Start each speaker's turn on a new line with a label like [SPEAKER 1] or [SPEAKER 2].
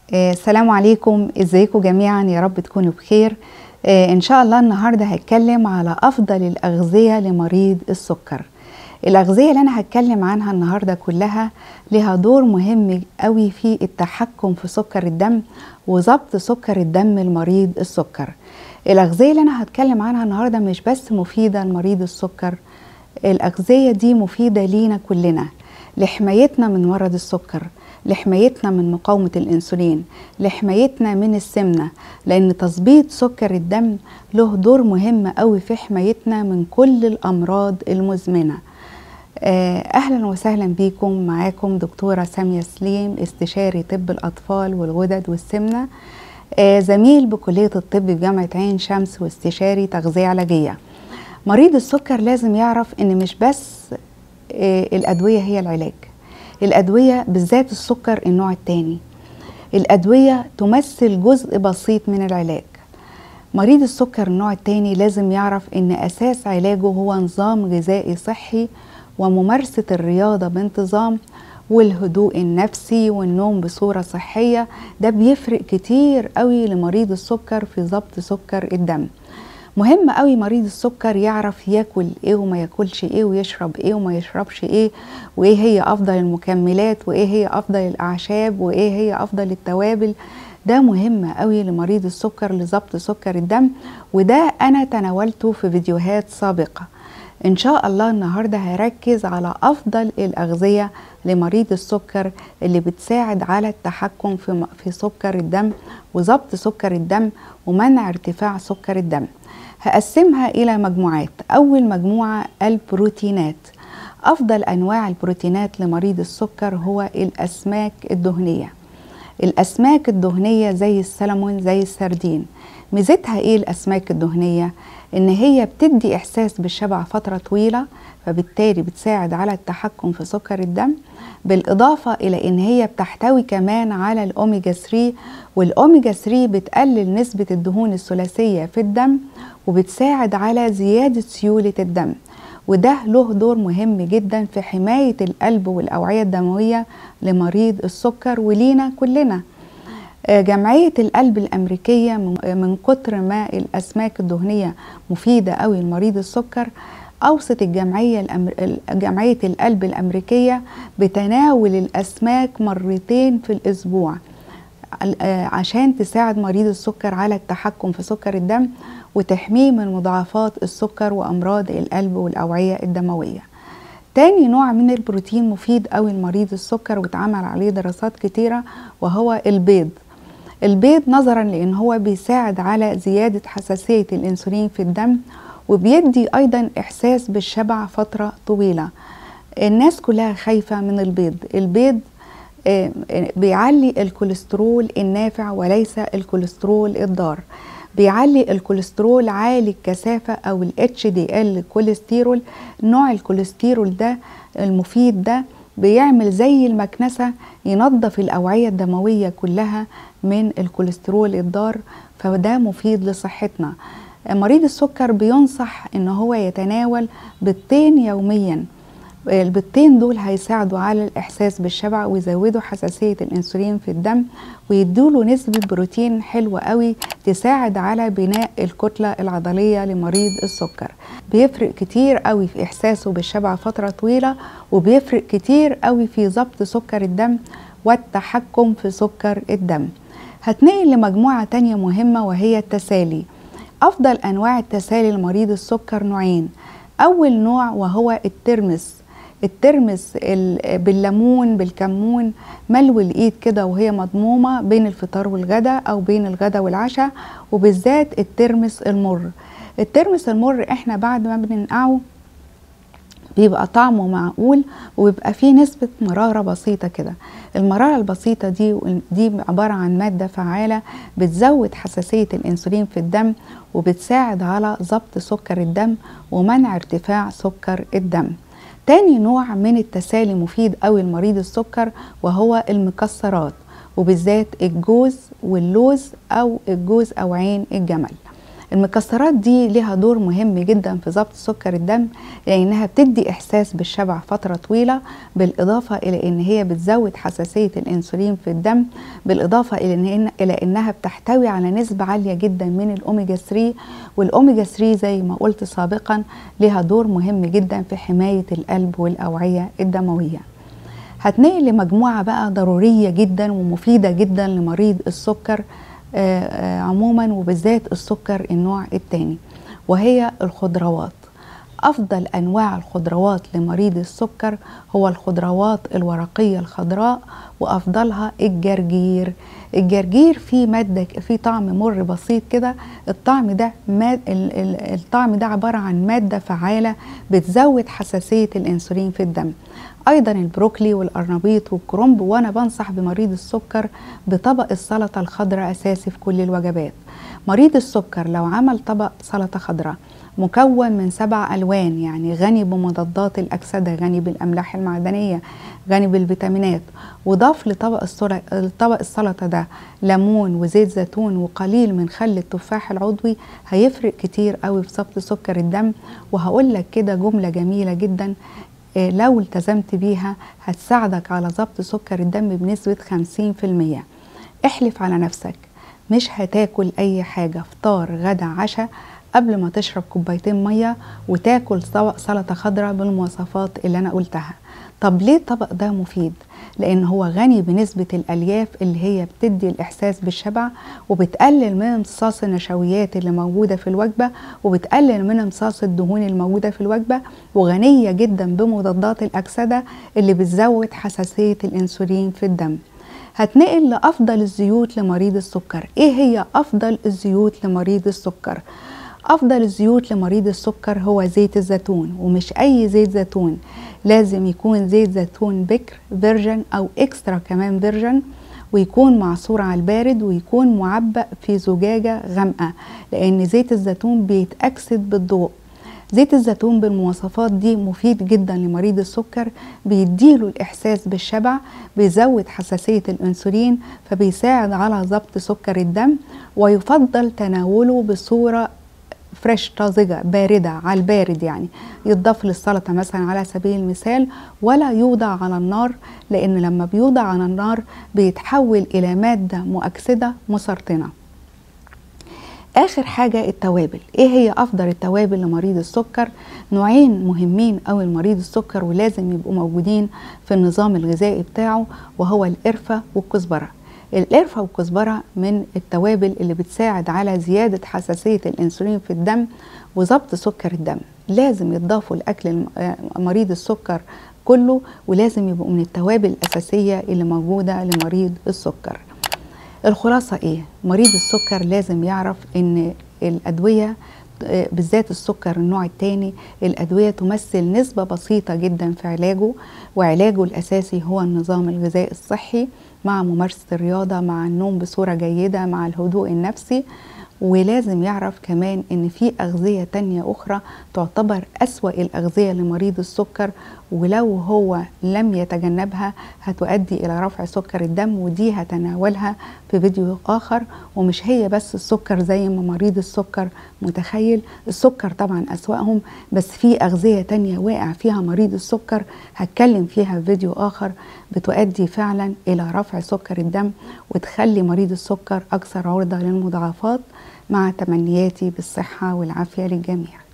[SPEAKER 1] آه، السلام عليكم ازيكم جميعا يا رب تكونوا بخير آه، ان شاء الله النهارده هتكلم على افضل الاغذيه لمريض السكر الاغذيه اللي انا هتكلم عنها النهارده كلها لها دور مهم قوي في التحكم في سكر الدم وضبط سكر الدم لمريض السكر الاغذيه اللي انا هتكلم عنها النهارده مش بس مفيده لمريض السكر الاغذيه دي مفيده لينا كلنا لحمايتنا من مرض السكر لحمايتنا من مقاومة الأنسولين لحمايتنا من السمنة لأن تظبيط سكر الدم له دور مهم قوي في حمايتنا من كل الأمراض المزمنة أهلا وسهلا بكم معاكم دكتورة سامية سليم استشاري طب الأطفال والغدد والسمنة زميل بكلية الطب بجامعة عين شمس واستشاري تغذية علاجية مريض السكر لازم يعرف ان مش بس الأدوية هي العلاج الأدوية بالذات السكر النوع الثاني الأدوية تمثل جزء بسيط من العلاج مريض السكر النوع الثاني لازم يعرف ان أساس علاجه هو نظام غذائي صحي وممارسة الرياضة بانتظام والهدوء النفسي والنوم بصورة صحية ده بيفرق كتير قوي لمريض السكر في ضبط سكر الدم مهم قوي مريض السكر يعرف ياكل ايه وما ياكلش ايه ويشرب ايه وما يشربش ايه وايه هي افضل المكملات وايه هي افضل الاعشاب وايه هي افضل التوابل ده مهم قوي لمريض السكر لضبط سكر الدم وده انا تناولته في فيديوهات سابقه ان شاء الله النهارده هركز على افضل الاغذيه لمريض السكر اللي بتساعد على التحكم في في سكر الدم وضبط سكر الدم ومنع ارتفاع سكر الدم هقسمها إلى مجموعات أول مجموعة البروتينات أفضل أنواع البروتينات لمريض السكر هو الأسماك الدهنية الأسماك الدهنية زي السلمون زي السردين ميزتها إيه الأسماك الدهنية؟ إن هي بتدي إحساس بالشبع فترة طويلة فبالتالي بتساعد على التحكم في سكر الدم بالإضافة إلى إن هي بتحتوي كمان على الأوميجا 3 والأوميجا 3 بتقلل نسبة الدهون الثلاثية في الدم وبتساعد على زيادة سيولة الدم وده له دور مهم جدا في حماية القلب والأوعية الدموية لمريض السكر ولينا كلنا جمعية القلب الأمريكية من كتر ما الأسماك الدهنية مفيدة قوي لمريض السكر أوصت الجمعية الأمر... جمعية القلب الأمريكية بتناول الأسماك مرتين في الأسبوع عشان تساعد مريض السكر على التحكم في سكر الدم وتحميه من مضاعفات السكر وأمراض القلب والأوعية الدموية تاني نوع من البروتين مفيد قوي لمريض السكر واتعمل عليه دراسات كتيرة وهو البيض البيض نظرا لان هو بيساعد على زيادة حساسية الانسولين في الدم وبيدي ايضا احساس بالشبع فترة طويلة الناس كلها خايفة من البيض البيض بيعلي الكوليسترول النافع وليس الكوليسترول الضار بيعلي الكوليسترول عالي الكثافة أو ال HDL كوليسترول نوع الكوليسترول ده المفيد ده بيعمل زي المكنسة ينظف الأوعية الدموية كلها من الكوليسترول الضار فده مفيد لصحتنا مريض السكر بينصح ان هو يتناول بيضتين يوميا البيضتين دول هيساعدوا على الاحساس بالشبع ويزودوا حساسيه الانسولين في الدم ويدوله نسبه بروتين حلوه قوي تساعد على بناء الكتله العضليه لمريض السكر بيفرق كتير قوي في احساسه بالشبع فتره طويله وبيفرق كتير قوي في ضبط سكر الدم والتحكم في سكر الدم هتنقل لمجموعه تانية مهمه وهي التسالي افضل انواع التسالي لمريض السكر نوعين اول نوع وهو الترمس الترمس بالليمون بالكمون ملو الايد كده وهي مضمومه بين الفطار والغداء او بين الغداء والعشاء وبالذات الترمس المر الترمس المر احنا بعد ما بننقعه بيبقى طعمه معقول وبيبقى فيه نسبة مرارة بسيطة كده المرارة البسيطة دي دي عبارة عن مادة فعالة بتزود حساسية الأنسولين في الدم وبتساعد على ضبط سكر الدم ومنع ارتفاع سكر الدم تاني نوع من التسالي مفيد قوي لمريض السكر وهو المكسرات وبالذات الجوز واللوز أو الجوز أو عين الجمل المكسرات دي لها دور مهم جدا في ضبط سكر الدم لانها بتدي احساس بالشبع فتره طويله بالاضافه الى ان هي بتزود حساسيه الانسولين في الدم بالاضافه الى إن الى انها بتحتوي على نسبه عاليه جدا من الاوميجا 3 والاوميجا 3 زي ما قلت سابقا لها دور مهم جدا في حمايه القلب والاوعيه الدمويه هتنقل لمجموعه بقى ضروريه جدا ومفيده جدا لمريض السكر آآ آآ عموما وبالذات السكر النوع الثاني وهي الخضروات افضل انواع الخضروات لمريض السكر هو الخضروات الورقيه الخضراء وافضلها الجرجير الجرجير فيه ماده فيه طعم مر بسيط كده الطعم ده ماد الطعم ده عباره عن ماده فعاله بتزود حساسيه الانسولين في الدم ايضا البروكلي والقرنبيط والكرنب وانا بنصح بمريض السكر بطبق السلطه الخضراء اساسي في كل الوجبات مريض السكر لو عمل طبق سلطه خضراء مكون من سبع ألوان يعني غني بمضادات الأكسدة غني بالأملاح المعدنية غني بالفيتامينات وضاف لطبق الطبق السلطة ده ليمون وزيت زيتون وقليل من خل التفاح العضوي هيفرق كتير قوي في ضبط سكر الدم وهقول لك كده جملة جميلة جدا لو التزمت بيها هتساعدك على ضبط سكر الدم بنسبة 50% احلف على نفسك مش هتاكل أي حاجة فطار غدا عشاء قبل ما تشرب كوبايتين ميه وتاكل طبق سلطه خضراء بالمواصفات اللي انا قلتها طب ليه الطبق ده مفيد لان هو غني بنسبه الالياف اللي هي بتدي الاحساس بالشبع وبتقلل من امتصاص النشويات اللي موجوده في الوجبه وبتقلل من امتصاص الدهون الموجوده في الوجبه وغنيه جدا بمضادات الاكسده اللي بتزود حساسيه الانسولين في الدم هتنقل لافضل الزيوت لمريض السكر ايه هي افضل الزيوت لمريض السكر افضل الزيوت لمريض السكر هو زيت الزيتون ومش اي زيت زيتون لازم يكون زيت زيتون بكر فيرجن او اكسترا كمان فيرجن ويكون معصور على البارد ويكون معبأ في زجاجة غامقة لأن زيت الزيتون بيتأكسد بالضوء زيت الزيتون بالمواصفات دي مفيد جدا لمريض السكر بيديله الإحساس بالشبع بيزود حساسية الأنسولين فبيساعد على ضبط سكر الدم ويفضل تناوله بصورة فريش طازجه بارده على البارد يعني يتضاف للسلطه مثلا على سبيل المثال ولا يوضع على النار لان لما بيوضع على النار بيتحول الى ماده مؤكسده مسرطنه اخر حاجه التوابل ايه هي افضل التوابل لمريض السكر نوعين مهمين قوي لمريض السكر ولازم يبقوا موجودين في النظام الغذائي بتاعه وهو القرفه والكزبره القرفة والكزبرة من التوابل اللي بتساعد على زيادة حساسية الأنسولين في الدم وضبط سكر الدم لازم يتضافوا لأكل مريض السكر كله ولازم يبقوا من التوابل الأساسية اللي موجودة لمريض السكر الخلاصة إيه؟ مريض السكر لازم يعرف إن الأدوية بالذات السكر النوع الثاني الأدوية تمثل نسبة بسيطة جدا في علاجه وعلاجه الأساسي هو النظام الغذائي الصحي مع ممارسة الرياضة مع النوم بصورة جيدة مع الهدوء النفسي ولازم يعرف كمان ان في اغذية تانية اخرى تعتبر اسوأ الاغذية لمريض السكر ولو هو لم يتجنبها هتؤدي الى رفع سكر الدم ودي هتناولها في فيديو اخر ومش هي بس السكر زي ما مريض السكر متخيل السكر طبعا اسوأهم بس في اغذية تانية واقع فيها مريض السكر هتكلم فيها في فيديو اخر بتؤدي فعلا الى رفع سكر الدم وتخلي مريض السكر اكثر عرضة للمضاعفات مع تمنياتي بالصحة والعافية للجميع